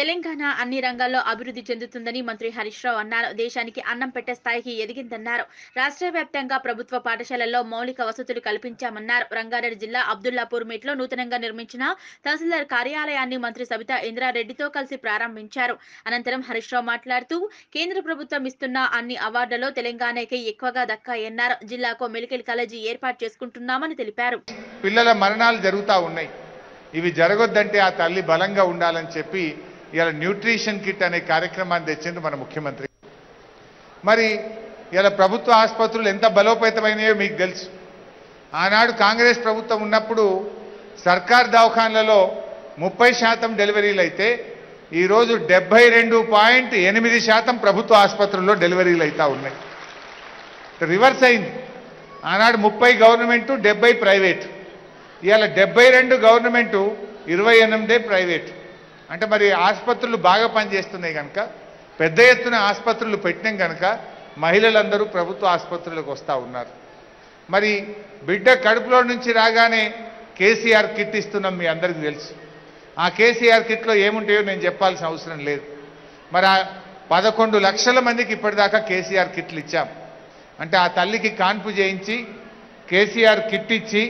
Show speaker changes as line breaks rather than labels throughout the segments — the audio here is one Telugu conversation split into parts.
తెలంగాణ అన్ని రంగాల్లో అభివృద్ధి చెందుతుందని మంత్రి హరీష్ రావు అన్నారు దేశానికి అన్నం పెట్టే స్థాయికి ఎదిగిందన్నారు రాష్ట్ర వ్యాప్తంగా ప్రభుత్వ పాఠశాలల్లో మౌలిక వసతులు కల్పించామన్నారు రంగారెడ్డి జిల్లా అబ్దుల్లాపూర్ మీట్లో నూతనంగా నిర్మించిన తహసీల్దార్ కార్యాలయాన్ని మంత్రి సబితా ఇంద్రారెడ్డితో కలిసి ప్రారంభించారు అనంతరం హరీష్ రావు మాట్లాడుతూ కేంద్ర ప్రభుత్వం ఇస్తున్న అన్ని అవార్డులలో తెలంగాణకి ఎక్కువగా దక్కాయన్నారు జిల్లాకు మెడికల్ కాలేజీ ఏర్పాటు చేసుకుంటున్నామని తెలిపారు
పిల్లల మరణాలు జరుగుతూ ఉన్నాయి ఇవి జరగొద్దంటే ఆ తల్లి బలంగా ఉండాలని చెప్పి ఇలా న్యూట్రిషన్ కిట్ అనే కార్యక్రమాన్ని తెచ్చిండ్రు మన ముఖ్యమంత్రి మరి ఇలా ప్రభుత్వ ఆసుపత్రులు ఎంత బలోపేతమైనాయో మీకు తెలుసు ఆనాడు కాంగ్రెస్ ప్రభుత్వం ఉన్నప్పుడు సర్కార్ దవాఖాన్లలో ముప్పై శాతం డెలివరీలు అయితే ఈరోజు డెబ్బై రెండు పాయింట్ ఎనిమిది శాతం ప్రభుత్వ ఆసుపత్రుల్లో డెలివరీలు అవుతా ఉన్నాయి రివర్స్ అయింది ఆనాడు ముప్పై గవర్నమెంటు డెబ్బై ప్రైవేట్ ఇవాళ డెబ్బై రెండు గవర్నమెంటు ఇరవై ఎనిమిదే ప్రైవేట్ అంటే మరి ఆసుపత్రులు బాగా పనిచేస్తున్నాయి కనుక పెద్ద ఎత్తున ఆసుపత్రులు పెట్టినాం కనుక మహిళలందరూ ప్రభుత్వ ఆసుపత్రులకు వస్తూ ఉన్నారు మరి బిడ్డ కడుపులో నుంచి రాగానే కేసీఆర్ కిట్ ఇస్తున్నాం మీ అందరికీ తెలుసు ఆ కేసీఆర్ కిట్లో ఏముంటాయో నేను చెప్పాల్సిన అవసరం లేదు మరి ఆ పదకొండు లక్షల మందికి ఇప్పటిదాకా కేసీఆర్ కిట్లు ఇచ్చాం అంటే ఆ తల్లికి కాన్పు చేయించి కేసీఆర్ కిట్ ఇచ్చి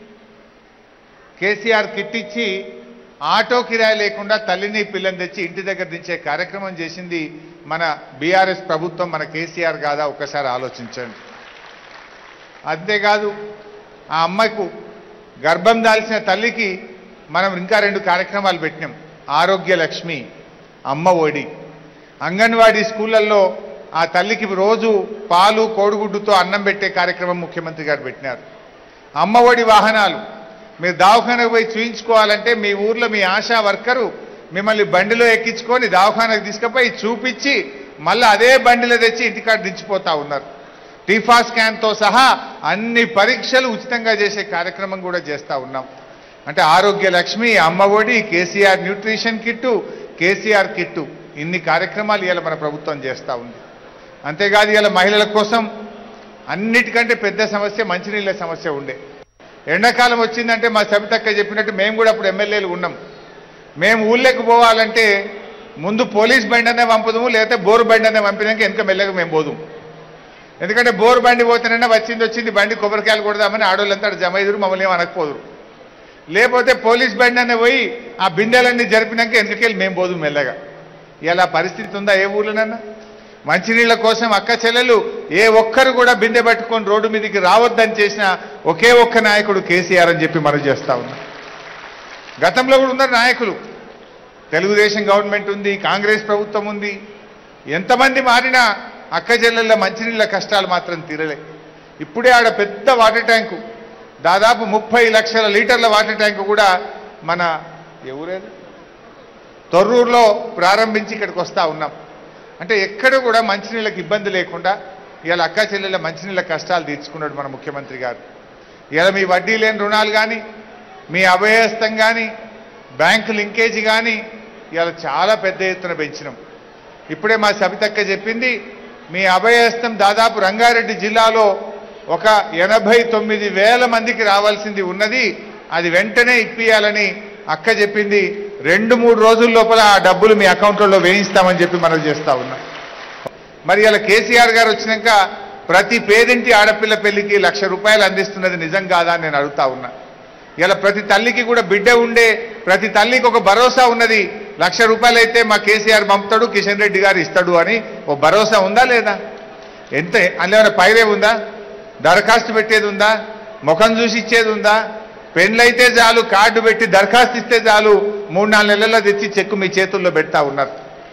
కేసీఆర్ కిట్ ఇచ్చి ఆటో కిరాయి లేకుండా తల్లిని పిల్లని తెచ్చి ఇంటి దగ్గర దించే కార్యక్రమం చేసింది మన బీఆర్ఎస్ ప్రభుత్వం మన కేసీఆర్ కాదా ఒక్కసారి ఆలోచించండి అంతేకాదు ఆ అమ్మాయికు గర్భం దాల్చిన తల్లికి మనం ఇంకా రెండు కార్యక్రమాలు పెట్టినాం ఆరోగ్య లక్ష్మి అమ్మ ఒడి అంగన్వాడీ స్కూళ్ళల్లో ఆ తల్లికి రోజు పాలు కోడిగుడ్డుతో అన్నం పెట్టే కార్యక్రమం ముఖ్యమంత్రి గారు పెట్టినారు అమ్మ ఒడి వాహనాలు మీరు దవాఖానకు పోయి చూయించుకోవాలంటే మీ ఊర్లో మీ ఆశా వర్కరు మిమ్మల్ని బండిలో ఎక్కించుకొని దవాఖానకు తీసుకుపోయి చూపించి మళ్ళీ అదే బండిలో తెచ్చి ఇంటికాడ దించిపోతా ఉన్నారు టీఫా స్కాన్తో సహా అన్ని పరీక్షలు ఉచితంగా చేసే కార్యక్రమం కూడా చేస్తూ ఉన్నాం అంటే Arogya Lakshmi Amma Odi KCR nutrition kit KCR kit ఇన్ని కార్యక్రమాలు ఇవాళ మన ప్రభుత్వం చేస్తూ ఉంది అంతేకాదు ఇవాళ మహిళల కోసం అన్నిటికంటే పెద్ద సమస్య మంచినీళ్ళ సమస్య ఉండే ఎండాకాలం వచ్చిందంటే మా సబితక్క చెప్పినట్టు మేము కూడా అప్పుడు ఎమ్మెల్యేలు ఉన్నాం మేము ఊళ్ళోకి పోవాలంటే ముందు పోలీస్ బండి అనే పంపుదాము లేకపోతే బోరు బండి అనే పంపినాక వెనక మెల్లగా మేము పోదుము ఎందుకంటే బోరు బండి పోతేనన్నా వచ్చింది వచ్చింది బండి కొబ్బరికాయలు కొడదామని ఆడోళ్ళంతా అటు జమ ఎదురు మమ్మల్ని ఏం అనకపోదురు లేకపోతే పోలీస్ బండి అనే పోయి ఆ బిందెలన్నీ జరిపినాక వెనకకెళ్ళి మేము పోదు మెల్లగా ఇలా పరిస్థితి ఉందా ఏ ఊర్లోనన్నా మంచినీళ్ళ కోసం అక్క చెల్లెలు ఏ ఒక్కరు కూడా బిందె పట్టుకొని రోడ్డు మీదకి రావద్దని చేసిన ఒకే ఒక్క నాయకుడు కేసీఆర్ అని చెప్పి మనం చేస్తా ఉన్నాం గతంలో కూడా ఉన్నారు నాయకులు తెలుగుదేశం గవర్నమెంట్ ఉంది కాంగ్రెస్ ప్రభుత్వం ఉంది ఎంతమంది మారినా అక్క చెల్లెళ్ళ మంచినీళ్ళ కష్టాలు మాత్రం తీరలే ఇప్పుడే ఆడ పెద్ద వాటర్ ట్యాంకు దాదాపు ముప్పై లక్షల లీటర్ల వాటర్ ట్యాంకు కూడా మన ఎవరేది తొర్రూరులో ప్రారంభించి ఇక్కడికి వస్తూ ఉన్నాం అంటే ఎక్కడ కూడా మంచినీళ్ళకి ఇబ్బంది లేకుండా ఇవాళ అక్క చెల్లెళ్ళ మంచినీళ్ళ కష్టాలు తీర్చుకున్నాడు మన ముఖ్యమంత్రి గారు ఇవాళ మీ వడ్డీ లేని రుణాలు కానీ మీ అభయస్థం కానీ బ్యాంకు లింకేజ్ కానీ ఇవాళ చాలా పెద్ద ఎత్తున పెంచినాం ఇప్పుడే మా సబితక్క చెప్పింది మీ అభయస్థం దాదాపు రంగారెడ్డి జిల్లాలో ఒక ఎనభై తొమ్మిది వేల మందికి రావాల్సింది ఉన్నది అది వెంటనే ఇప్పియాలని అక్క చెప్పింది రెండు మూడు రోజుల లోపల ఆ డబ్బులు మీ అకౌంట్లలో వేయిస్తామని చెప్పి మనం చేస్తా ఉన్నాం మరి ఇలా కేసీఆర్ గారు వచ్చినాక ప్రతి పేదింటి ఆడపిల్ల పెళ్లికి లక్ష రూపాయలు అందిస్తున్నది నిజం కాదా అని నేను అడుగుతా ఉన్నా ఇలా ప్రతి తల్లికి కూడా బిడ్డ ఉండే ప్రతి తల్లికి ఒక భరోసా ఉన్నది లక్ష రూపాయలు అయితే మా కేసీఆర్ పంపుతాడు కిషన్ రెడ్డి గారు ఇస్తాడు అని ఓ భరోసా ఉందా లేదా ఎంత అందులో ఏమైనా పైరే ఉందా దరఖాస్తు పెట్టేది ఉందా ముఖం చూసి ఇచ్చేది ఉందా పెళ్ళైతే చాలు కార్డు పెట్టి దరఖాస్తు ఇస్తే చాలు మూడు నాలుగు నెలల్లో తెచ్చి చెక్కు మీ చేతుల్లో పెడతా ఉన్నారు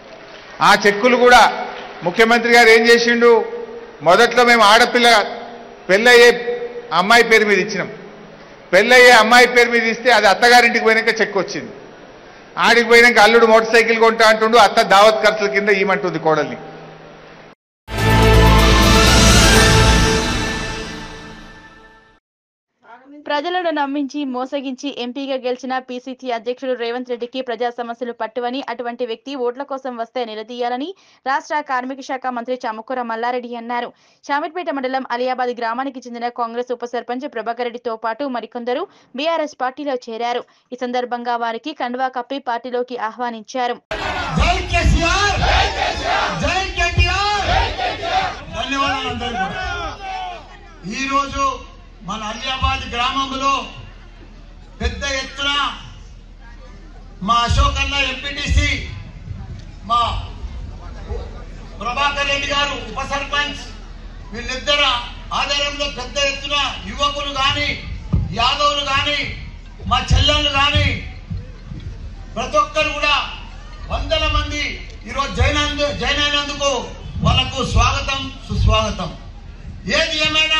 ఆ చెక్కులు కూడా ముఖ్యమంత్రి గారు ఏం చేసిండు మొదట్లో మేము ఆడపిల్ల పెళ్ళయ్యే అమ్మాయి పేరు మీద ఇచ్చినాం పెళ్ళయ్యే అమ్మాయి పేరు మీద ఇస్తే అది అత్తగారింటికి పోయినాక చెక్ వచ్చింది ఆడికి పోయినాక అల్లుడు మోటార్ సైకిల్ కొంటా అంటుండు అత్త దావత్ ఖర్చుల కింద ఇవ్వమంటుంది కోడల్ని
ప్రజలను నమ్మించి మోసగించి ఎంపీగా గెలిచిన పీసీసీ అధ్యక్షుడు రేవంత్ రెడ్డికి ప్రజా సమస్యలు పట్టువని అటువంటి వ్యక్తి ఓట్ల కోసం వస్తే నిలదీయాలని రాష్ట్ర కార్మిక శాఖ మంత్రి చామకూర మల్లారెడ్డి అన్నారు షామిర్పేట మండలం అలియాబాద్ గ్రామానికి చెందిన కాంగ్రెస్ ఉప సర్పంచ్ ప్రభాకర్ రెడ్డితో పాటు మరికొందరు బీఆర్ఎస్ పార్టీలో చేరారు ఈ సందర్భంగా వారికి కండువా కప్పి పార్టీలోకి ఆహ్వానించారు
జై కేసీఆర్ జై కేటీఆర్ ధన్యవాదాలు అందరికీ కూడా. ఈరోజు మన అలియాబాద్ గ్రామంలో పెద్ద ఎత్తున మా అశోక్ అన్న ఎంపీటీసీ మా ప్రభాకర్ రెడ్డి గారు ఉప సర్పంచ్ వీళ్ళిద్దరు ఆధారంలో పెద్ద ఎత్తున యువకులు కానీ యాదవులు కానీ మా చెల్లెళ్ళు కానీ ప్రతి ఒక్కరు కూడా వందల మంది ఈరోజు జైన్ అయినందు జైన్ అయినందుకు వాళ్ళకు స్వాగతం సుస్వాగతం ఏది ఏమైనా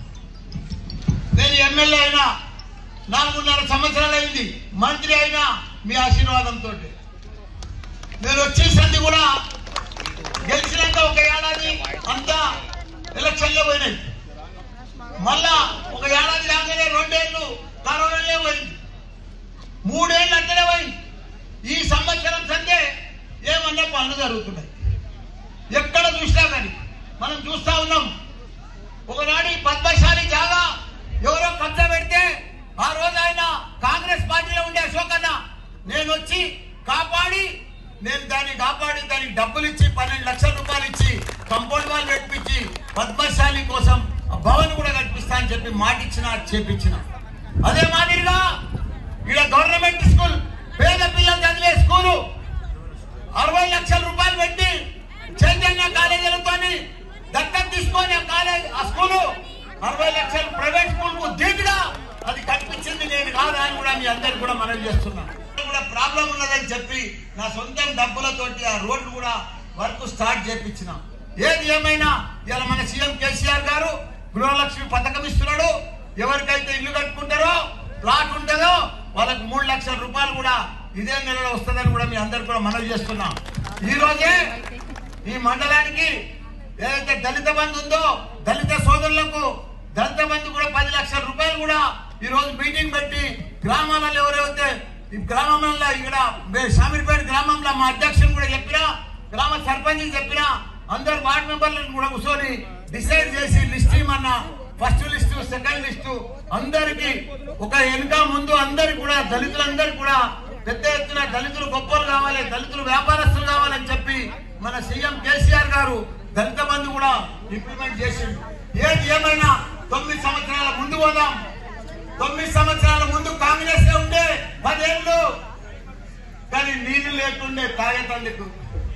నేను ఎమ్మెల్యే అయినా నాలుగున్నర సంవత్సరాలు అయింది మంత్రి అయినా మీ ఆశీర్వాదంతో నేను వచ్చేసింది కూడా గెలిచినాక ఒక ఏడాది అంతా ఎలక్షన్లో పోయినాయి మళ్ళా ఒక ఏడాది కాగానే రెండేళ్ళు కరోనాలే పోయింది మూడేళ్ళు అక్కడే పోయింది ఈ సంవత్సరం సందే ఏమన్నా పనులు జరుగుతున్నాయి ఎక్కడ చూసినా కానీ మనం చూస్తా ఉన్నాం ఒకనాడు ఈ పద్మశాలి జాగా ఎవరో కబ్జా పెడితే ఆ రోజు ఆయన కాంగ్రెస్ పార్టీలో ఉండే అశోక్ అన్న నేను వచ్చి కాపాడి నేను దాన్ని కాపాడి దానికి డబ్బులు ఇచ్చి పన్నెండు లక్షల రూపాయలు ఇచ్చి కంపౌండ్ వాళ్ళు కట్టించి పద్మశాలి కోసం ఆ భవన్ కూడా కట్టిస్తా అని చెప్పి మాట ఇచ్చిన చేపించిన అదే మాదిరిగా ఇక్కడ గవర్నమెంట్ స్కూల్ పేద పిల్లలు చదివే స్కూలు అరవై లక్షల రూపాయలు పెట్టి చైతన్య కాలేజీలతోని దత్తత తీసుకొని ఆ కాలేజ్ ఆ స్కూలు అరవై లక్షలు ప్రైవేట్ స్కూల్ కు ధీటుగా అది కట్టించింది నేను కాదా అని కూడా మీ అందరికి కూడా మనవి చేస్తున్నా కూడా ప్రాబ్లం ఉన్నదని చెప్పి నా సొంతం డబ్బులతోటి ఆ రోడ్డు కూడా వర్క్ స్టార్ట్ చేపించిన ఏది ఏమైనా ఇలా మన సీఎం కేసీఆర్ గారు గృహలక్ష్మి పథకం ఇస్తున్నాడు ఎవరికైతే ఇల్లు కట్టుకుంటారో ప్లాట్ ఉంటుందో వాళ్ళకి మూడు లక్షల రూపాయలు కూడా ఇదే నెలలో వస్తుందని కూడా మీ అందరు కూడా మనవి చేస్తున్నాం ఈ రోజే ఈ మండలానికి ఏదైతే దళిత బంధు ఉందో దళిత సోదరులకు దళిత బంధు కూడా పది లక్షల రూపాయలు కూడా ఈ రోజు మీటింగ్ పెట్టి గ్రామాలలో ఎవరైతే ఈ గ్రామంలో ఇక్కడ మే- షామీర్పేట గ్రామంలో మా అధ్యక్షుడు కూడా చెప్పినా గ్రామ సర్పంచ్ చెప్పినా అందరు వార్డు మెంబర్లను కూడా కూర్చొని డిసైడ్ చేసి లిస్ట్ ఇమ్మన్నా ఫస్ట్ లిస్టు సెకండ్ లిస్టు అందరికి ఒక వెనుక ముందు అందరికి కూడా దళితులందరికీ కూడా పెద్ద ఎత్తున దళితులు గొప్పలు కావాలి దళితులు వ్యాపారస్తులు కావాలని చెప్పి మన సీఎం కేసీఆర్ గారు దళిత బంధు కూడా ఇంప్లిమెంట్ చేసిండు ఏది ఏమైనా తొమ్మిది సంవత్సరాల ముందు పోదాం తొమ్మిది సంవత్సరాల ముందు కాంగ్రెస్ ఉండే పదేళ్ళు కానీ నీళ్లు లేకుండే తాగేటందుకు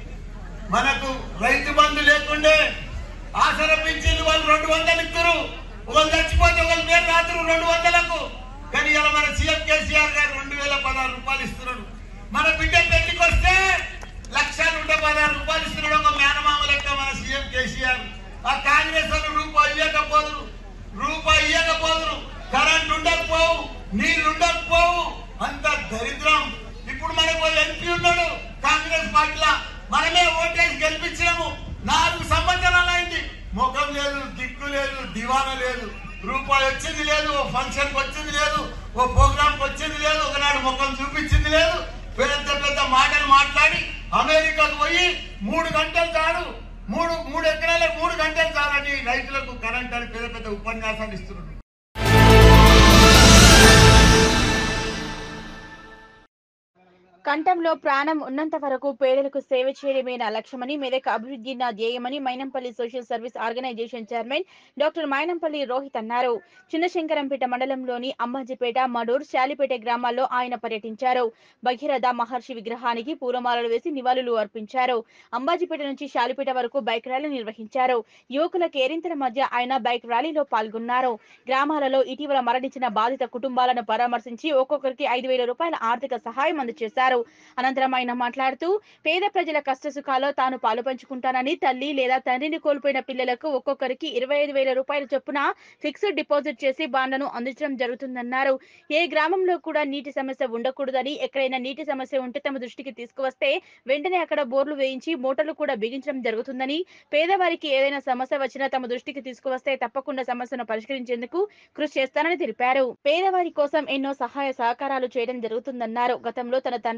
మనకు రైతు బంధు లేకుండే ఆసర పింఛన్లు వాళ్ళు రెండు వందలు ఇస్తారు ఒకళ్ళు చచ్చిపోతే ఒకళ్ళు పేరు రాత్రు రెండు వందలకు కానీ ఇలా మన సీఎం కేసీఆర్ గారు రెండు వేల పదహారు రూపాయలు ఇస్తున్నాడు మన బిడ్డ పెళ్లికి వస్తే లక్ష నూట పదహారు రూపాయలు ఇస్తున్నాడు ఒక మేనమామ లెక్క మన సీఎం కేసీఆర్ ఆ కాంగ్రెస్ వాళ్ళు రూపాయి ఇవ్వకపోదురు రూపాయి ఇవ్వకపోదురు కరెంట్ ఉండకపోవు నీళ్లు ఉండకపోవు అంత దరిద్రం ఇప్పుడు మనకు ఎంపీ ఉన్నాడు కాంగ్రెస్ పార్టీలో మనమే ఓటేసి గెలిపించినాము నాలుగు సంవత్సరాలు అయింది ముఖం లేదు దిక్కు లేదు దివాన లేదు రూపాయి వచ్చింది లేదు ఓ ఫంక్షన్ వచ్చింది లేదు ఓ ప్రోగ్రామ్ వచ్చింది లేదు ఒకనాడు ముఖం చూపించింది లేదు పెద్ద పెద్ద మాటలు మాట్లాడి అమెరికాకు పోయి మూడు గంటలు చాలు మూడు మూడు ఎకరాలకు మూడు గంటలు చాలని రైతులకు కరెంట్ అని పెద్ద పెద్ద ఉపన్యాసాలు ఇస్తున్నాడు
కంఠంలో ప్రాణం ఉన్నంత వరకు పేదలకు సేవ చేయడమే నా లక్ష్యమని మెదక్ అభివృద్ధి నా ధ్యేయమని Mynampally social service organisation chairman doctor Mynampally Rohit అన్నారు చిన్నశంకరంపేట మండలంలోని అమ్మాజిపేట మడూర్ శాలిపేట గ్రామాల్లో ఆయన పర్యటించారు భగీరథ మహర్షి విగ్రహానికి పూలమాలలు వేసి నివాళులు అర్పించారు అంబాజీపేట నుంచి శాలిపేట వరకు బైక్ ర్యాలీ నిర్వహించారు యువకుల కేరింతల మధ్య ఆయన బైక్ ర్యాలీలో పాల్గొన్నారు గ్రామాలలో ఇటీవల మరణించిన బాధిత కుటుంబాలను పరామర్శించి ఒక్కొక్కరికి ఐదు వేల రూపాయల ఆర్థిక సహాయం అందజేశారు అనంతరం ఆయన మాట్లాడుతూ పేద ప్రజల కష్ట సుఖాల్లో తాను పాలు పంచుకుంటానని తల్లి లేదా తండ్రిని కోల్పోయిన పిల్లలకు ఒక్కొక్కరికి ఇరవై ఐదు వేల రూపాయల చొప్పున ఫిక్స్డ్ డిపాజిట్ చేసి బాండ్లను అందించడం జరుగుతుందన్నారు ఏ గ్రామంలో కూడా నీటి సమస్య ఉండకూడదని ఎక్కడైనా నీటి సమస్య ఉంటే తమ దృష్టికి తీసుకువస్తే వెంటనే అక్కడ బోర్లు వేయించి మోటార్లు కూడా బిగించడం జరుగుతుందని పేదవారికి ఏదైనా సమస్య వచ్చినా తమ దృష్టికి తీసుకువస్తే తప్పకుండా సమస్యను పరిష్కరించేందుకు కృషి చేస్తానని తెలిపారు పేదవారి కోసం ఎన్నో సహాయ సహకారాలు చేయడం జరుగుతుందన్నారు గతంలో తన తండ్రి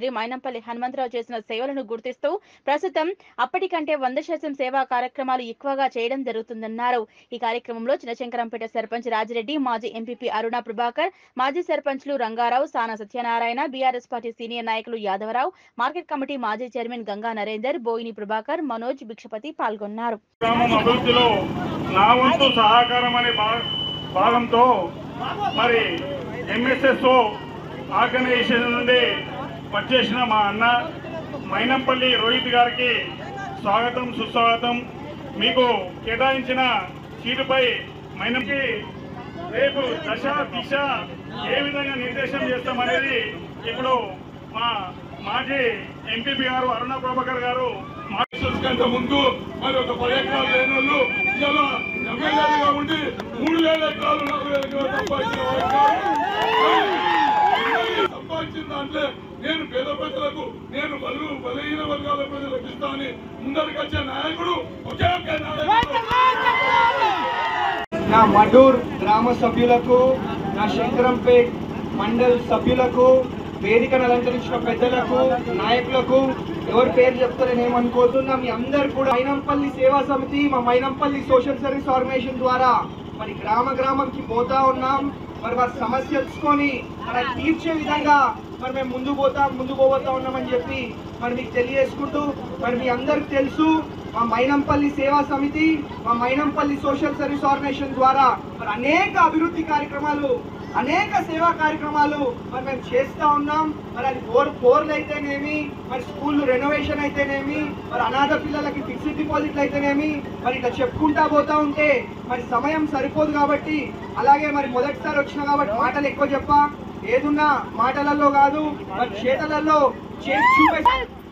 మైనంపల్లి హనుమంతరావు చేసిన సేవలను గుర్తిస్తూ ప్రస్తుతం అప్పటికంటే వంద శాతం సేవా కార్యక్రమాలు ఎక్కువగా చేయడం జరుగుతుందన్నారు ఈ కార్యక్రమంలో చినశంకరంపేట సర్పంచ్ రాజిరెడ్డి మాజీ ఎంపీపీ అరుణ ప్రభాకర్ మాజీ సర్పంచ్లు రంగారావు సానా సత్యనారాయణ బీఆర్ఎస్ పార్టీ సీనియర్ నాయకులు యాదవరావు మార్కెట్ కమిటీ మాజీ చైర్మన్ గంగా నరేందర్ బోయిని ప్రభాకర్ మనోజ్ భిక్షపతి పాల్గొన్నారు
గ్రామం అభివృద్ధిలో నా వంతు సహకారం అనే భా- భాగంతో మరి ఎంఎస్ఎస్ఓ ఆర్గనైజేషన్ నుండి వచ్చేసిన మా అన్న మైనంపల్లి రోహిత్ గారికి స్వాగతం సుస్వాగతం మీకు కేటాయించిన సీటుపై మైనంకి రేపు దశ దిశ ఏ విధంగా నిర్దేశం చేస్తామనేది ఇప్పుడు మా మాజీ ఎంపీపీ గారు అరుణ ప్రభాకర్ గారు
మార్క్సిస్ట్ కంటే ముందు మరి ఒక పది ఎకరాలు లేని వాళ్ళు ఇలా ఎమ్మెల్యేలుగా ఉండి మూడు వేల ఎకరాలు నాలుగు వేల ఎకరాలు సంపాదించిన వారు కాదు. సంపాదించిన దాంట్లో నేను పేద ప్రజలకు నేను బలు బలహీన వర్గాల ప్రజలకు ఇస్తానని ముందరికి వచ్చే నాయకుడు ఒకే ఒకే నాయకుడు
నా మడూర్ గ్రామ సభ్యులకు నా శంకరంపేట్ మండల్ సభ్యులకు వేదికను అలంకరించిన పెద్దలకు నాయకులకు ఎవరి పేరు చెప్తారని ఏమనుకోతున్నా మీ అందరు కూడా మైనంపల్లి సేవా సమితి మా మైనంపల్లి సోషల్ సర్వీస్ ఆర్గనైజేషన్ ద్వారా మరి గ్రామ గ్రామంకి పోతా ఉన్నాం మరి వారి సమస్య తెలుసుకొని మరి అది తీర్చే విధంగా మరి మేము ముందు పోతా ముందు పోబోతా ఉన్నామని చెప్పి మరి మీకు తెలియజేసుకుంటూ మరి మీ అందరికి తెలుసు మా మైనంపల్లి సేవా సమితి మా మైనంపల్లి సోషల్ సర్వీస్ ఆర్గనైజేషన్ ద్వారా మరి అనేక అభివృద్ధి కార్యక్రమాలు అనేక సేవా కార్యక్రమాలు మరి మేము చేస్తా ఉన్నాం మరి అది బోర్ బోర్లు అయితేనేమి మరి స్కూల్ రెనోవేషన్ అయితేనేమి మరి అనాథ పిల్లలకి ఫిక్స్డ్ డిపాజిట్లు అయితేనేమి మరి ఇట్లా చెప్పుకుంటా పోతా ఉంటే మరి సమయం సరిపోదు కాబట్టి అలాగే మరి మొదటిసారి వచ్చిన కాబట్టి మాటలు ఎక్కువ చెప్ప ఏదున్నా మాటలలో కాదు మరి చేతలలో చేసి చూపే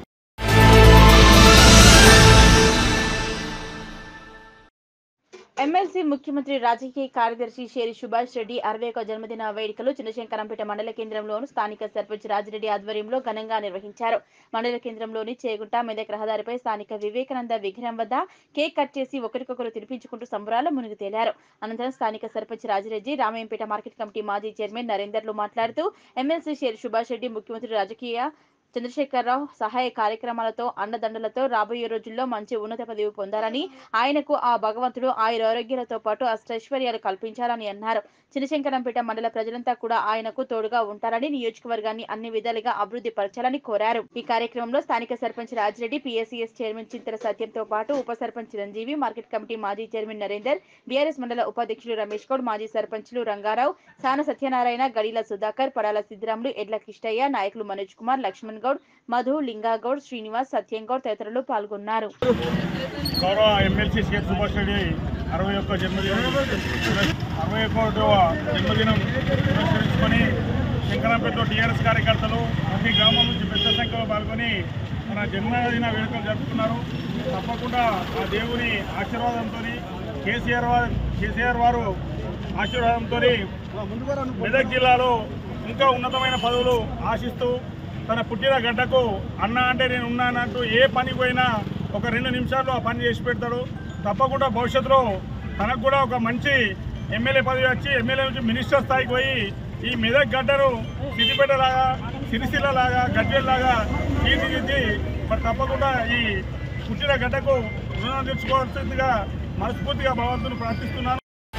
ఎమ్మెల్సీ ముఖ్యమంత్రి రాజకీయ కార్యదర్శి షేరి సుభాష్ రెడ్డి అరవై ఒక జన్మదిన వేడుకలు చిన్నశంకరంపేట మండల కేంద్రంలోను స్థానిక సర్పంచ్ రాజిరెడ్డి ఆధ్వర్యంలో ఘనంగా నిర్వహించారు మండల కేంద్రంలోని చేగుంట మెదక్ రహదారిపై స్థానిక వివేకానంద విగ్రహం వద్ద కేక్ కట్ చేసి ఒకరికొకరు తినిపించుకుంటూ సంబరాల్లో మునిగి తేలారు అనంతరం స్థానిక సర్పంచ్ రాజిరెడ్డి రామయ్యంపేట మార్కెట్ కమిటీ మాజీ చైర్మన్ నరేందర్లు మాట్లాడుతూ ఎమ్మెల్సీ షేరి సుభాష్ రెడ్డి ముఖ్యమంత్రి రాజకీయ చంద్రశేఖరరావు సహాయ కార్యక్రమాలతో అండదండలతో రాబోయే రోజుల్లో మంచి ఉన్నత పదవి పొందాలని ఆయనకు ఆ భగవంతుడు ఆయురారోగ్యాలతో పాటు అష్టైశ్వర్యాలు కల్పించాలని అన్నారు చినశంకరంపేట మండల ప్రజలంతా కూడా ఆయనకు తోడుగా ఉంటారని నియోజకవర్గాన్ని అన్ని విధాలుగా అభివృద్ధి పరచాలని కోరారు ఈ కార్యక్రమంలో స్థానిక సర్పంచ్ రాజిరెడ్డి పిఎస్సిఎస్ చైర్మన్ చింతల సత్యంతో పాటు ఉప సర్పంచ్ చిరంజీవి మార్కెట్ కమిటీ మాజీ చైర్మన్ నరేందర్ బీఆర్ఎస్ మండల ఉపాధ్యక్షులు రమేష్ గౌడ్ మాజీ సర్పంచ్లు రంగారావు సాన సత్యనారాయణ గడిల సుధాకర్ పడాల సిద్ధిరాములు ఎడ్ల కిష్టయ్య నాయకులు మనోజ్ కుమార్ లక్ష్మణ్ గౌడ్ మధు లింగాగౌడ్ శ్రీనివాస్ సత్యం గౌడ్ తదితరులు పాల్గొన్నారు
గౌరవ ఎమ్మెల్సీ షేర్ సుభాష్ రెడ్డి అరవై ఒక్క జన్మదినం అరవై ఒకటవ జన్మదినం పురస్కరించుకొని శంకరాపేటలో టీఆర్ఎస్ కార్యకర్తలు ప్రతి గ్రామం నుంచి పెద్ద సంఖ్యలో పాల్గొని మన జన్మదిన వేడుకలు జరుపుకున్నారు తప్పకుండా ఆ దేవుని ఆశీర్వాదంతో కేసీఆర్ వారు కేసీఆర్ వారు ఆశీర్వాదంతో మెదక్ జిల్లాలో ఇంకా ఉన్నతమైన పదవులు ఆశిస్తూ తన పుట్టిన గడ్డకు అన్న అంటే నేను ఉన్నానంటూ ఏ పని పోయినా ఒక రెండు నిమిషాల్లో ఆ పని చేసి పెడతాడు తప్పకుండా భవిష్యత్తులో తనకు కూడా ఒక మంచి ఎమ్మెల్యే పదవి వచ్చి ఎమ్మెల్యే నుంచి మినిస్టర్ స్థాయికి పోయి ఈ మెదక్ గడ్డను సిద్దిపేట లాగా సిరిసిల్ల లాగా గజ్వేల్ లాగా తీర్చిదిద్ది మరి తప్పకుండా ఈ పుట్టిన గడ్డకు రుణం తెచ్చుకోవాల్సిందిగా మనస్ఫూర్తిగా భగవంతుని ప్రార్థిస్తున్నాను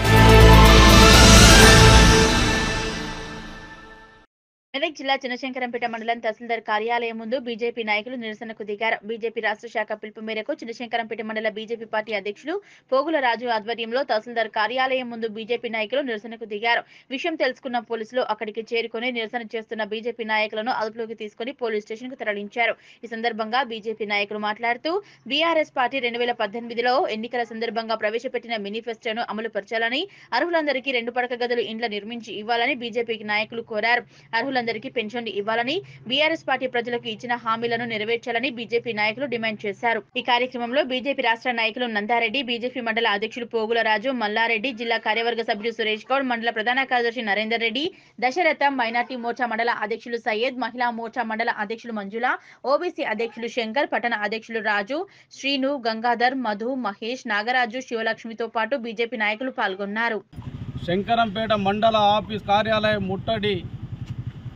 మెదక్ జిల్లా చిన్నశంకరంపేట మండలం తహసీల్దార్ కార్యాలయం ముందు బీజేపీ నాయకులు నిరసనకు దిగారు బీజేపీ రాష్ట్ర శాఖ పిలుపు మేరకు చిన్నశంకరంపేట మండల బీజేపీ పార్టీ అధ్యక్షులు పోగుల రాజు ఆధ్వర్యంలో తహసీల్దార్ కార్యాలయం ముందు బీజేపీ నాయకులు నిరసనకు దిగారు విషయం తెలుసుకున్న పోలీసులు అక్కడికి చేరుకుని నిరసన చేస్తున్న బీజేపీ నాయకులను అదుపులోకి తీసుకుని పోలీస్ స్టేషన్ కు తరలించారు ఈ సందర్భంగా బీజేపీ నాయకులు మాట్లాడుతూ బీఆర్ఎస్ పార్టీ రెండు వేల పద్దెనిమిదిలో ఎన్నికల సందర్భంగా ప్రవేశపెట్టిన మేనిఫెస్టోను అమలు పరచాలని అర్హులందరికీ రెండు పడక గదులు ఇండ్ల నిర్మించి ఇవ్వాలని బీజేపీకి నాయకులు కోరారు అర్హులందరికీ పెన్షన్లు ఇవ్వాలని బీఆర్ఎస్ పార్టీ ప్రజలకు ఇచ్చిన హామీలను నెరవేర్చాలని బీజేపీ నాయకులు డిమాండ్ చేశారు ఈ కార్యక్రమంలో బీజేపీ రాష్ట్ర నాయకులు నందారెడ్డి బీజేపీ మండల అధ్యక్షులు పోగుల రాజు మల్లారెడ్డి జిల్లా కార్యవర్గ సభ్యులు సురేష్ గౌడ్ మండల ప్రధాన కార్యదర్శి నరేందర్ రెడ్డి దశరథం మైనార్టీ మోర్చా మండల అధ్యక్షులు సయ్యద్ మహిళా మోర్చా మండల అధ్యక్షులు మంజుల ఓబీసీ అధ్యక్షులు శంకర్ పట్టణ అధ్యక్షులు రాజు శ్రీను గంగాధర్ మధు మహేష్ నాగరాజు శివలక్ష్మితో పాటు బీజేపీ నాయకులు పాల్గొన్నారు
శంకరంపేట మండల ఆఫీస్ కార్యాలయం ముట్టడి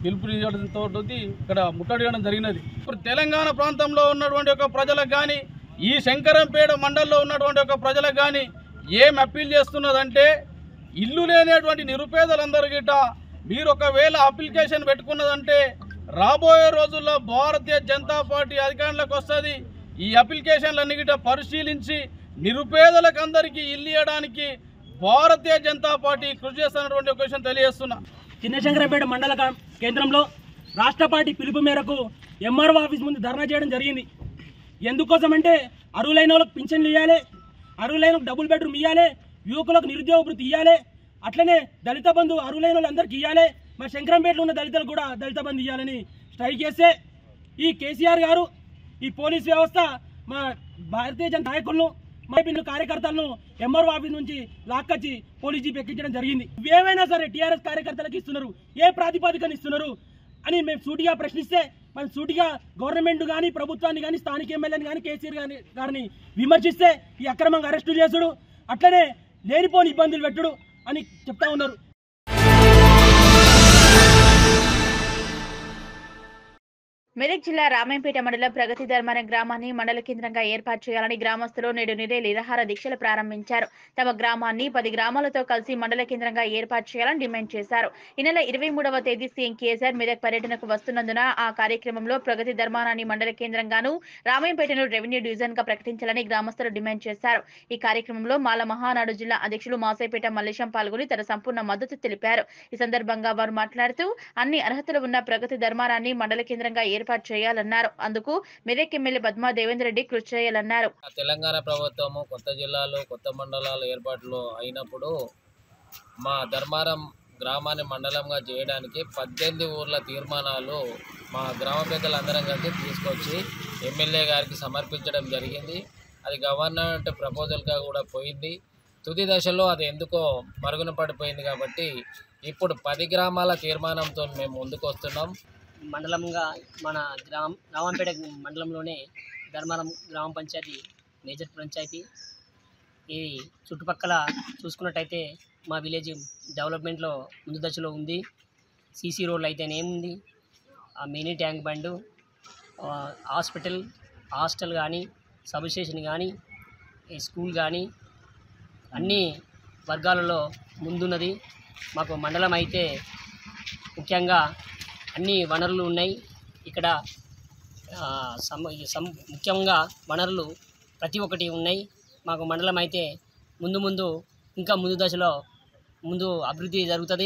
పిలుపునివ్వడంతో ఇక్కడ ముట్టడియడం జరిగినది ఇప్పుడు తెలంగాణ ప్రాంతంలో ఉన్నటువంటి ఒక ప్రజలకు కానీ ఈ శంకరంపేట మండలంలో ఉన్నటువంటి ఒక ప్రజలకు కానీ ఏం అప్పీల్ చేస్తున్నదంటే ఇల్లు లేనటువంటి నిరుపేదలందరూ గిట మీరు ఒకవేళ అప్లికేషన్ పెట్టుకున్నదంటే రాబోయే రోజుల్లో భారతీయ జనతా పార్టీ అధికారంలోకి వస్తుంది ఈ అప్లికేషన్లన్నీ గిట పరిశీలించి నిరుపేదలకు అందరికీ ఇల్లు ఇవ్వడానికి భారతీయ జనతా పార్టీ కృషి చేస్తున్నటువంటి ఒక విషయం తెలియజేస్తున్నా
చిన్నశంకరంపేట మండల కా- కేంద్రంలో రాష్ట్ర పార్టీ పిలుపు మేరకు ఎంఆర్ఓ ఆఫీస్ ముందు ధర్నా చేయడం జరిగింది ఎందుకోసం అంటే అరువులైన వాళ్ళకి పింఛన్లు ఇవ్వాలి అరువులైన వాళ్ళకి డబుల్ బెడ్రూమ్ ఇవ్వాలి యువకులకు నిరుద్యోగ వృత్తి ఇవ్వాలి అట్లనే దళిత బంధు అరువులైన వాళ్ళందరికీ ఇవ్వాలి మా శంకరంపేటలో ఉన్న దళితులకు కూడా దళిత బంధు ఇవ్వాలని స్ట్రైక్ చేస్తే ఈ కేసీఆర్ గారు ఈ పోలీస్ వ్యవస్థ మా భారతీయ జనతా నాయకులను మా పిల్లలు కార్యకర్తలను ఎంఆర్ఓ ఆఫీస్ నుంచి లాక్కొచ్చి పోలీస్ జీప్ ఎక్కించడం జరిగింది ఏవైనా సరే టీఆర్ఎస్ కార్యకర్తలకు ఇస్తున్నారు ఏ ప్రాతిపదికన ఇస్తున్నారు అని మేము సూటిగా ప్రశ్నిస్తే మనం సూటిగా గవర్నమెంట్ కానీ ప్రభుత్వాన్ని కానీ స్థానిక ఎమ్మెల్యేని కానీ కేసీఆర్ గాని గారిని విమర్శిస్తే ఈ అక్రమంగా అరెస్టు చేసుడు అట్లనే లేనిపోని ఇబ్బందులు పెట్టుడు అని చెప్తా ఉన్నారు
మెదక్ జిల్లా రామాయంపేట మండలం ప్రగతి ధర్మారం గ్రామాన్ని మండల కేంద్రంగా ఏర్పాటు చేయాలని గ్రామస్తులు నేడు నిరే నిరాహార దీక్షలు ప్రారంభించారు తమ గ్రామాన్ని పది గ్రామాలతో కలిసి మండల కేంద్రంగా ఏర్పాటు చేయాలని డిమాండ్ చేశారు ఈ నెల ఇరవై మూడవ తేదీ సీఎం కేసీఆర్ మెదక్ పర్యటనకు వస్తున్నందున ఆ కార్యక్రమంలో ప్రగతి ధర్మారాన్ని మండల కేంద్రంగాను రామాయంపేటను రెవెన్యూ డివిజన్ గా ప్రకటించాలని గ్రామస్తులు డిమాండ్ చేశారు ఈ కార్యక్రమంలో మాల మహానాడు జిల్లా అధ్యక్షులు మాసైపేట మల్లేశం పాల్గొని తన సంపూర్ణ మద్దతు తెలిపారు ఈ సందర్భంగా వారు మాట్లాడుతూ అన్ని అర్హతలు ఉన్న ప్రగతి ధర్మారాన్ని మండల కేంద్రంగా ఏర్పాటు చేయాలన్నారు అందుకు మెదక్ ఎమ్మెల్యే పద్మా దేవేందర్ రెడ్డి కృషి చేయాలన్నారు
తెలంగాణ ప్రభుత్వము కొత్త జిల్లాలు కొత్త మండలాలు ఏర్పాట్లు అయినప్పుడు మా ధర్మారం గ్రామాన్ని మండలంగా చేయడానికి పద్దెనిమిది ఊర్ల తీర్మానాలు మా గ్రామ పెద్దలందరం కలిసి తీసుకొచ్చి ఎమ్మెల్యే గారికి సమర్పించడం జరిగింది అది గవర్నమెంట్ ప్రపోజల్గా కూడా పోయింది తుది దశలో అది ఎందుకో మరుగున పడిపోయింది కాబట్టి ఇప్పుడు పది గ్రామాల తీర్మానంతో మేము ముందుకు వస్తున్నాం
మండలంగా మన గ్రామ రామంపేట మండలంలోనే ధర్మారం గ్రామ పంచాయతీ మేజర్ పంచాయతీ ఈ చుట్టుపక్కల చూసుకున్నట్టయితే మా విలేజ్ డెవలప్మెంట్లో ముందు దశలో ఉంది సీసీ రోడ్లు అయితేనేముంది ఆ మినీ ట్యాంక్ బండు ఆ, హాస్పిటల్ హాస్టల్ కానీ సబ్ స్టేషన్ కానీ ఈ స్కూల్ కానీ అన్ని వర్గాలలో ముందున్నది మాకు మండలం అయితే ముఖ్యంగా అన్ని వనరులు ఉన్నాయి ఇక్కడ ఆ, సమ సమ ముఖ్యంగా వనరులు ప్రతి ఒక్కటి ఉన్నాయి మాకు మండలం అయితే ముందు ముందు ఇంకా ముందు దశలో ముందు అభివృద్ధి జరుగుతుంది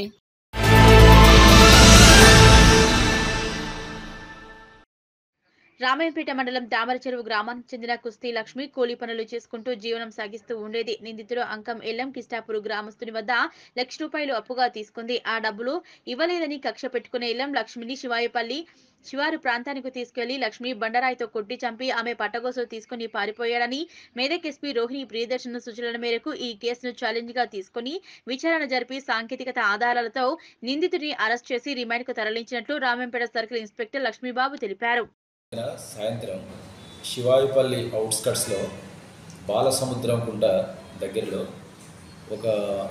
రామాయంపేట మండలం దామర చెరువు గ్రామానికి చెందిన కుస్తీ లక్ష్మి కూలీ పనులు చేసుకుంటూ జీవనం సాగిస్తూ ఉండేది నిందితుడు అంకం ఎల్లం కిష్టాపూర్ గ్రామస్తుని వద్ద లక్ష రూపాయలు అప్పుగా తీసుకుంది ఆ డబ్బులు ఇవ్వలేదని కక్ష పెట్టుకునే ఎల్లం లక్ష్మిని శివాయపల్లి శివారు ప్రాంతానికి తీసుకెళ్లి లక్ష్మి బండరాయితో కొట్టి చంపి ఆమె పట్టగోసు తీసుకుని పారిపోయాడని మేదక్ ఎస్పీ రోహిణి ప్రియదర్శన సూచనల మేరకు ఈ కేసును ఛాలెంజ్ గా తీసుకుని విచారణ జరిపి సాంకేతికత ఆధారాలతో నిందితుడిని అరెస్ట్ చేసి రిమాండ్ కు తరలించినట్లు రామంపేట సర్కిల్ ఇన్స్పెక్టర్ లక్ష్మీబాబు తెలిపారు
సాయంత్రం శివాయుపల్లి అవుట్స్కట్స్లో బాలసముద్రం కుంట దగ్గరలో ఒక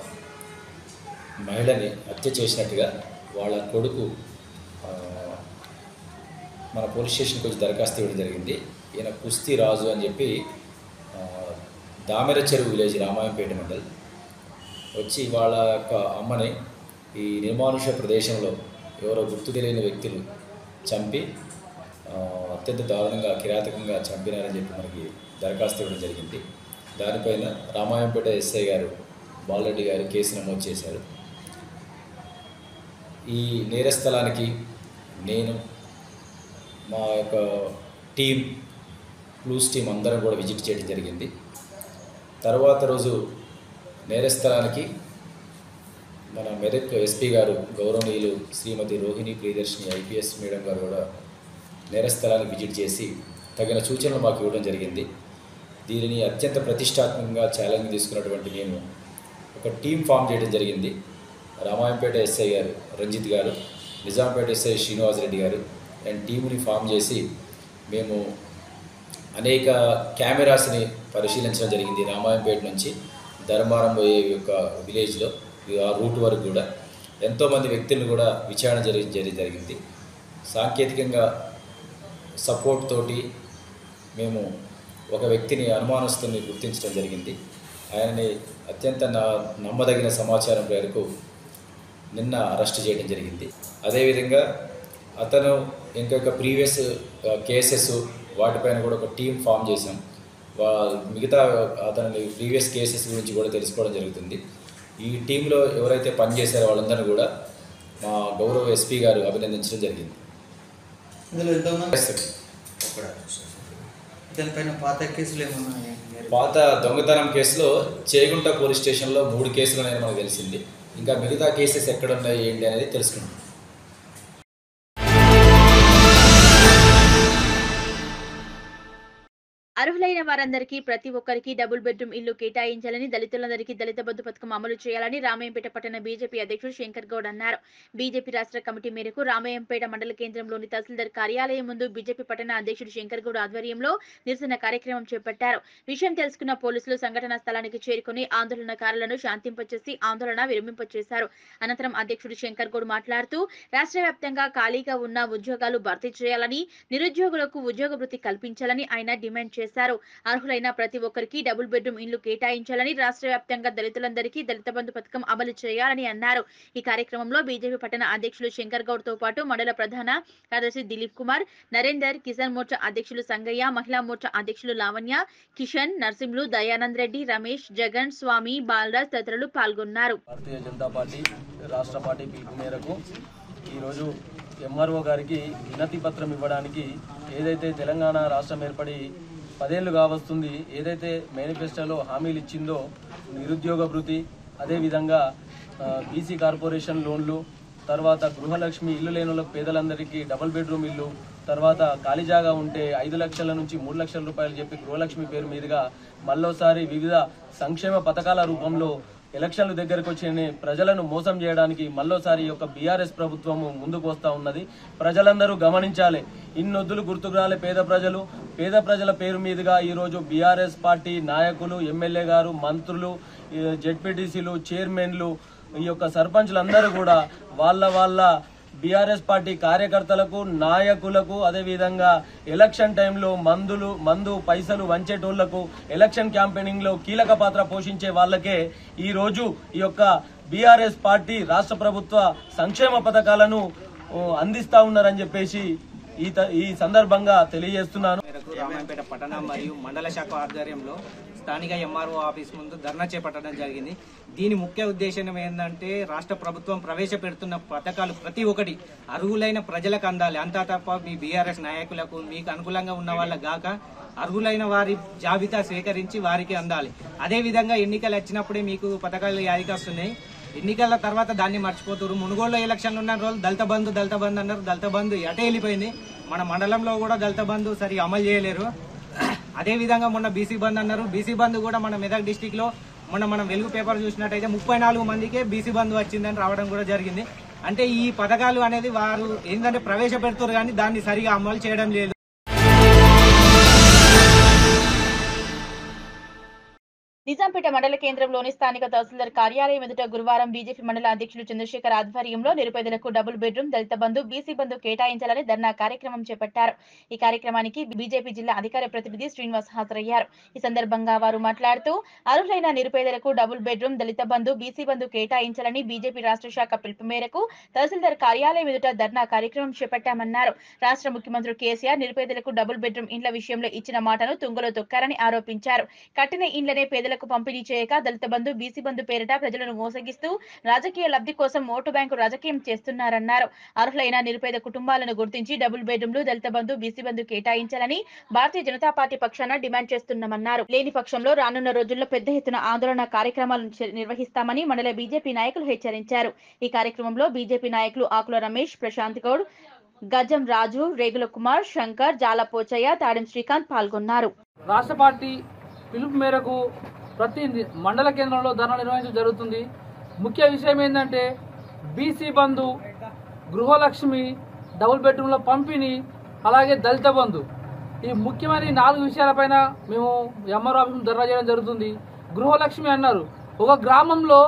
మహిళని హత్య చేసినట్టుగా వాళ్ళ కొడుకు ఆ, మన పోలీస్ స్టేషన్కి వచ్చి దరఖాస్తు ఇవ్వడం జరిగింది ఈయన కుస్తీ రాజు అని చెప్పి ఆ, దామెర చెరువు విలేజ్ రామాయంపేట మండల్ వచ్చి వాళ్ళ యొక్క అమ్మని ఈ నిర్మానుష ప్రదేశంలో ఎవరో గుర్తు తెలియని వ్యక్తులు చంపి ఆ, అత్యంత దారుణంగా కిరాతకంగా చంపినారని చెప్పి మనకి దరఖాస్తు ఇవ్వడం జరిగింది దానిపైన రామాయంపేట ఎస్ఐ గారు బాలరెడ్డి గారు కేసు నమోదు చేశారు ఈ నేరస్థలానికి నేను మా యొక్క టీం క్లూస్ టీం అందరం కూడా విజిట్ చేయడం జరిగింది తర్వాత రోజు నేరస్థలానికి మన మెదక్ ఎస్పీ గారు గౌరవనీయులు శ్రీమతి రోహిణి ప్రియదర్శిని ఐపీఎస్ మేడం గారు కూడా నేరస్థలాన్ని విజిట్ చేసి తగిన సూచనలు మాకు ఇవ్వడం జరిగింది దీనిని అత్యంత ప్రతిష్టాత్మకంగా ఛాలెంజ్ తీసుకున్నటువంటి మేము ఒక టీం ఫామ్ చేయడం జరిగింది రామాయంపేట ఎస్ఐ గారు రంజిత్ గారు నిజాంపేట ఎస్ఐ శ్రీనివాస్ రెడ్డి గారు అండ్ టీముని ఫామ్ చేసి మేము అనేక కెమెరాస్ని పరిశీలించడం జరిగింది రామాయంపేట నుంచి ధర్మారం పోయే యొక్క విలేజ్లో ఆ రూట్ వరకు కూడా ఎంతోమంది వ్యక్తులను కూడా విచారణ జరిగి జరి జరిగింది సాంకేతికంగా సపోర్ట్ తోటి మేము ఒక వ్యక్తిని అనుమానస్తుని గుర్తించడం జరిగింది ఆయనని అత్యంత నా- నమ్మదగిన సమాచారం మేరకు నిన్న అరెస్ట్ చేయడం జరిగింది అదేవిధంగా అతను ఇంకొక ప్రీవియస్ కేసెస్ వాటిపైన కూడా ఒక టీం ఫామ్ చేశాం వా మిగతా అతని ప్రీవియస్ కేసెస్ గురించి కూడా తెలుసుకోవడం జరుగుతుంది ఈ టీంలో ఎవరైతే పనిచేశారో వాళ్ళందరూ కూడా మా గౌరవ ఎస్పీ గారు అభినందించడం జరిగింది
ఇందులో ఎంతమంది దానిపైన పాత కేసులు ఏమన్నా ఉన్నాయా?
పాత దొంగతనం కేసులో చేగుంట పోలీస్ స్టేషన్లో మూడు కేసులు ఉన్నాయని మనకు తెలిసింది ఇంకా మిగతా కేసెస్ ఎక్కడ ఉన్నాయి ఏంటి అనేది తెలుసుకున్నాం
అర్హులైన వారందరికీ ప్రతి ఒక్కరికి డబుల్ బెడ్రూమ్ ఇల్లు కేటాయించాలని దళితులందరికీ దళిత బంధు పథకం అమలు చేయాలని రామయ్యంపేట పట్టణ బీజేపీ అధ్యక్షుడు శంకర్ గౌడ్ అన్నారు బీజేపీ రాష్ట్ర కమిటీ మేరకు రామయ్యంపేట మండల కేంద్రంలోని తహసీల్దార్ కార్యాలయం ముందు బీజేపీ పట్టణ అధ్యక్షుడు శంకర్ గౌడ్ ఆధ్వర్యంలో నిరసన కార్యక్రమం చేపట్టారు విషయం తెలుసుకున్న పోలీసులు సంఘటనా స్థలానికి చేరుకుని ఆందోళనకారులను శాంతింపచేసి ఆందోళన విరమింపచేశారు అనంతరం అధ్యక్షుడు శంకర్ గౌడ్ మాట్లాడుతూ రాష్ట్ర వ్యాప్తంగా ఖాళీగా ఉన్న ఉద్యోగాలు భర్తీ చేయాలని నిరుద్యోగులకు ఉద్యోగ వృత్తి కల్పించాలని ఆయన డిమాండ్ చేశారు అర్హులైన ప్రతి ఒక్కరికి డబుల్ బెడ్రూమ్ ఇల్లు కేటాయించాలని రాష్ట్ర వ్యాప్తంగా దళితులందరికీ దళిత బంధు పథకం అమలు చేయాలని అన్నారు ఈ కార్యక్రమంలో బీజేపీ పట్టణ అధ్యక్షులు శంకర్ గౌడ్ తో పాటు మండల ప్రధాన కార్యదర్శి దిలీప్ కుమార్ నరేందర్ కిసాన్ మోర్చా అధ్యక్షులు సంగయ్య మహిళా మోర్చా అధ్యక్షులు లావణ్య కిషన్ నర్సింహులు దయానంద్ రెడ్డి రమేష్ జగన్ స్వామి బాలరాజ్ తదితరులు పాల్గొన్నారు
భారతీయ జనతా పార్టీ రాష్ట్ర పార్టీ పిలుపు మేరకు ఈరోజు ఎంఆర్ఓ గారికి వినతి పత్రం ఇవ్వడానికి ఏదైతే తెలంగాణ రాష్ట్రం ఏర్పడి పదేళ్లు కావస్తుంది ఏదైతే మేనిఫెస్టోలో హామీలు ఇచ్చిందో నిరుద్యోగ భృతి అదేవిధంగా బీసీ కార్పొరేషన్ లోన్లు తర్వాత గృహలక్ష్మి ఇల్లు లేని వాళ్ళ పేదలందరికీ డబుల్ బెడ్రూమ్ ఇల్లు తర్వాత ఖాళీ జాగా ఉంటే ఐదు లక్షల నుంచి మూడు లక్షల రూపాయలు చెప్పి గృహలక్ష్మి పేరు మీదుగా మళ్ళోసారి వివిధ సంక్షేమ పథకాల రూపంలో ఎలక్షన్లు దగ్గరకు వచ్చి ప్రజలను మోసం చేయడానికి మళ్ళోసారి ఈ యొక్క బీఆర్ఎస్ ప్రభుత్వము ముందుకు వస్తూ ఉన్నది ప్రజలందరూ గమనించాలి ఇన్నొద్దులు గుర్తుకు రాలే పేద ప్రజలు పేద ప్రజల పేరు మీదుగా ఈరోజు బీఆర్ఎస్ పార్టీ నాయకులు ఎమ్మెల్యే గారు మంత్రులు ఈ జెడ్పీటీసీలు చైర్మన్లు ఈ యొక్క సర్పంచ్లందరూ కూడా వాళ్ళ వాళ్ళ బీఆర్ఎస్ పార్టీ కార్యకర్తలకు నాయకులకు అదేవిధంగా ఎలక్షన్ టైంలో మందులు మందు పైసలు వంచేటోళ్లకు ఎలక్షన్ క్యాంపెయినింగ్ లో కీలక పాత్ర పోషించే వాళ్ళకే ఈ రోజు ఈ యొక్క బీఆర్ఎస్ పార్టీ రాష్ట్ర ప్రభుత్వ సంక్షేమ పథకాలను ఓ, అందిస్తా ఉన్నారని చెప్పేసి ఈ త- ఈ సందర్భంగా తెలియజేస్తున్నాను
మేరకు రామాయంపేట పట్టణ మరియు మండల శాఖ ఆధ్వర్యంలో స్థానిక ఎంఆర్ఓ ఆఫీస్ ముందు ధర్నా చేపట్టడం జరిగింది దీని ముఖ్య ఉద్దేశం ఏంటంటే రాష్ట్ర ప్రభుత్వం ప్రవేశపెడుతున్న పథకాలు ప్రతి ఒక్కటి అర్హులైన ప్రజలకు అందాలి అంతా తప్ప మీ బీఆర్ఎస్ నాయకులకు మీకు అనుకూలంగా ఉన్న వాళ్ళ గాక అర్హులైన వారి జాబితా స్వీకరించి వారికి అందాలి అదే విధంగా ఎన్నికలు వచ్చినప్పుడే మీకు పథకాలు యాదికి వస్తున్నాయి ఎన్నికల తర్వాత దాన్ని మర్చిపోతారు మునుగోలు ఎలక్షన్లు ఉన్న రోజులు దళిత బంధు దళిత బంధు అన్నారు దళిత బంధు ఎటే వెళ్ళిపోయింది మన మండలంలో కూడా దళిత బంధు సరిగా అమలు చేయలేరు అదే విధంగా మొన్న బీసీ బంద్ అన్నారు బీసీ బంద్ కూడా మన మెదక్ డిస్టిక్ లో మొన్న మనం వెలుగు పేపర్ చూసినట్టయితే ముప్పై నాలుగు మందికే బీసీ బంద్ వచ్చిందని రావడం కూడా జరిగింది అంటే ఈ పథకాలు అనేది వారు ఏంటంటే ప్రవేశపెడుతారు కానీ దాన్ని సరిగా అమలు చేయడం లేదు
నిజాంపేట మండల కేంద్రంలోని స్థానిక తహసీల్దార్ కార్యాలయం ఎదుట గురువారం బీజేపీ మండల అధ్యక్షులు చంద్రశేఖర్ ఆధ్వర్యంలో నిరుపేదలకు double bedroom Dalit Bandhu BC Bandhu కేటాయించాలని ధర్నా కార్యక్రమం చేపట్టారు ఈ కార్యక్రమానికి బీజేపీ జిల్లా అధికార ప్రతినిధి శ్రీనివాస్ హాజరయ్యారు ఈ సందర్భంగా వారు మాట్లాడుతూ అర్హులైన నిరుపేదలకు double bedroom Dalit Bandhu BC Bandhu కేటాయించాలని బీజేపీ రాష్ట్ర శాఖ పిలుపు మేరకు తహసీల్దార్ కార్యాలయం ఎదుట ధర్నా కార్యక్రమం చేపట్టామన్నారు రాష్ట్ర ముఖ్యమంత్రి కేసీఆర్ నిరుపేదలకు డబుల్ బెడ్రూమ్ ఇండ్ల విషయంలో ఇచ్చిన మాటను తుంగలో తొక్కారని ఆరోపించారు కట్టిన ఇండ్లనే పేదలకు పంపిణీ చేయక దళిత బంధు బీసీ బంధు పేరిట ప్రజలను మోసగిస్తూ రాజకీయ లబ్ధి కోసం ఓటు బ్యాంకు రాజకీయం చేస్తున్నారన్నారు అర్హులైన నిరుపేద కుటుంబాలను గుర్తించి డబుల్ బెడ్రూమ్లు దళిత బంధు బీసీ బంధు కేటాయించాలని భారతీయ జనతా పార్టీ పక్షాన డిమాండ్ చేస్తున్నామన్నారు లేని పక్షంలో రానున్న రోజుల్లో పెద్ద ఎత్తున ఆందోళన కార్యక్రమాలను చే- నిర్వహిస్తామని మండల బీజేపీ నాయకులు హెచ్చరించారు ఈ కార్యక్రమంలో బీజేపీ నాయకులు ఆకుల రమేష్ ప్రశాంత్ గౌడ్ గజం రాజు రేగుల కుమార్ శంకర్ జాల పోచయ్య తాడెం శ్రీకాంత్ పాల్గొన్నారు
రాష్ట్ర పార్టీ పిలుపు మేరకు ప్రతి ని- మండల కేంద్రంలో ధర్నా నిర్వహించడం జరుగుతుంది ముఖ్య విషయం ఏంటంటే బీసీ బంధు గృహలక్ష్మి డబుల్ బెడ్రూమ్ల పంపిణీ అలాగే దళిత బంధు ఈ ముఖ్యమైన ఈ నాలుగు విషయాలపైన మేము ఎంఆర్ ఆఫీస్ ధర్నా చేయడం జరుగుతుంది గృహలక్ష్మి అన్నారు ఒక గ్రామంలో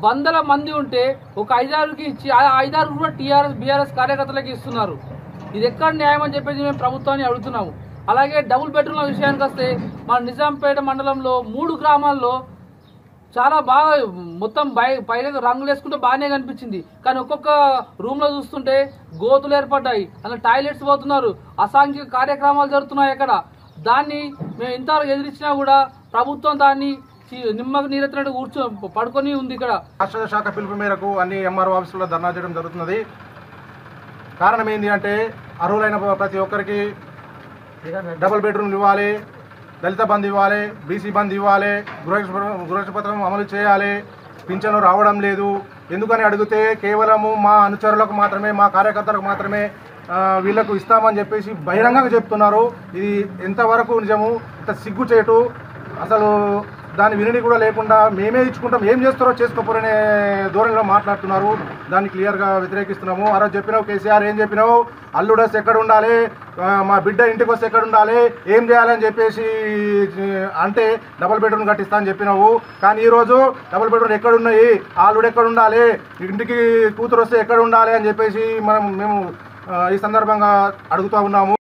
వందల మంది ఉంటే ఒక ఐదారుకి ఇచ్చి ఆ ఐదారు కూడా టీఆర్ఎస్ బీఆర్ఎస్ కార్యకర్తలకి ఇస్తున్నారు ఇది ఎక్కడ న్యాయం అని చెప్పేసి మేము ప్రభుత్వాన్ని అడుగుతున్నాము అలాగే డబుల్ బెడ్రూమ్ల విషయానికి వస్తే మన నిజాంపేట మండలంలో మూడు గ్రామాల్లో చాలా బాగా మొత్తం బయ పైన రంగులు వేసుకుంటే బాగానే కనిపించింది కానీ ఒక్కొక్క రూమ్ లో చూస్తుంటే గోతులు ఏర్పడ్డాయి అలా టాయిలెట్స్ పోతున్నారు అసాంఘిక కార్యక్రమాలు జరుగుతున్నాయి అక్కడ దాన్ని మేము ఇంతవరకు ఎదిరించినా కూడా ప్రభుత్వం దాన్ని చి- నిమ్మకు నీరెత్తినట్టు కూర్చో పడుకొని ఉంది ఇక్కడ
రాష్ట్ర శాఖ పిలుపు మేరకు అన్ని ఎంఆర్ఓ ఆఫీసుల్లో ధర్నా చేయడం జరుగుతున్నది కారణం ఏంటి అంటే అర్హులైన ప్రతి ఒక్కరికి డబుల్ బెడ్రూమ్లు ఇవ్వాలి దళిత బంధు ఇవ్వాలి బీసీ బంధు ఇవ్వాలి గృహ గృహపత్రం అమలు చేయాలి పింఛను రావడం లేదు ఎందుకని అడిగితే కేవలము మా అనుచరులకు మాత్రమే మా కార్యకర్తలకు మాత్రమే ఆ, వీళ్ళకు ఇస్తామని చెప్పేసి బహిరంగంగా చెప్తున్నారు ఇది ఎంతవరకు నిజము ఇంత సిగ్గు చేయటు అసలు దాని వినిడి కూడా లేకుండా మేమే ఇచ్చుకుంటాం ఏం చేస్తారో చేసుకోపోరనే ధోరణిలో మాట్లాడుతున్నారు దాన్ని క్లియర్గా వ్యతిరేకిస్తున్నాము ఆ రోజు చెప్పినావు కేసీఆర్ ఏం చెప్పినావు అల్లుడస్ ఎక్కడ ఉండాలి ఆ, మా బిడ్డ ఇంటికి వస్తే ఎక్కడ ఉండాలి ఏం చేయాలని చెప్పేసి ఆ, అంటే డబుల్ బెడ్రూమ్ కట్టిస్తా అని చెప్పినావు కానీ ఈరోజు డబుల్ బెడ్రూమ్ ఎక్కడ ఉన్నాయి ఆ అల్లుడు ఎక్కడ ఉండాలి ఇంటికి కూతురు వస్తే ఎక్కడ ఉండాలి అని చెప్పేసి మనం మేము ఆ, ఈ సందర్భంగా అడుగుతూ ఉన్నాము